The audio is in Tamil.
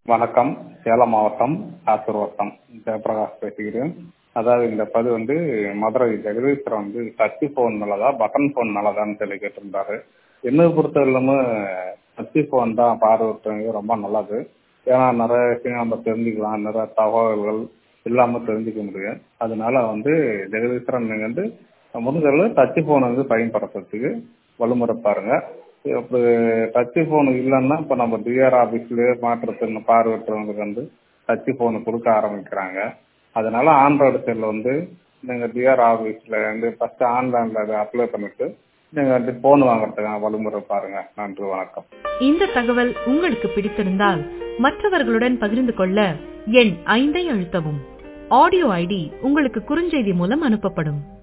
வணக்கம் சேலம் மாவட்டம் ஆத்தூர் வட்டம் ஜெயபிரகாஷ் பேசுகிறேன் அதாவது இந்த பதிவு வந்து மதுரை ஜெகதீஸ்வரன் வந்து டச்சு ஃபோன் நல்லதா பட்டன் ஃபோன் நல்லதான்னு சொல்லி கேட்டிருந்தாரு என்னை பொறுத்தவரையிலுமே டச்சு ஃபோன் தான் பார்வையற்றவங்க ரொம்ப நல்லது ஏன்னா நிறைய விஷயம் நம்ம தெரிஞ்சுக்கலாம் நிறைய தகவல்கள் இல்லாமல் தெரிஞ்சுக்க முடியும் அதனால வந்து ஜெகதீஸ்வரன் நீங்கள் வந்து முடிஞ்சளவு டச்சு ஃபோன் வந்து பயன்படுத்துறதுக்கு வழிமுறை பாருங்க இப்போ டச்சு ஃபோன் இல்லைன்னா இப்போ நம்ம டிஆர் ஆஃபீஸ்லேயே மாற்றுறதுக்கு பார்வையற்றவங்களுக்கு வந்து டச்சு ஃபோனு கொடுக்க ஆரம்பிக்கிறாங்க அதனால ஆண்ட்ராய்டு செல்லில் வந்து நீங்கள் டிஆர் ஆஃபீஸில் வந்து ஃபஸ்ட்டு ஆன்லைனில் அதை அப்ளை பண்ணிவிட்டு நீங்கள் வந்து ஃபோன் வாங்குறதுக்கான வழிமுறை பாருங்கள் நன்றி வணக்கம் இந்த தகவல் உங்களுக்கு பிடித்திருந்தால் மற்றவர்களுடன் பகிர்ந்து கொள்ள எண் ஐந்தை அழுத்தவும் ஆடியோ ஐடி உங்களுக்கு குறுஞ்செய்தி மூலம் அனுப்பப்படும்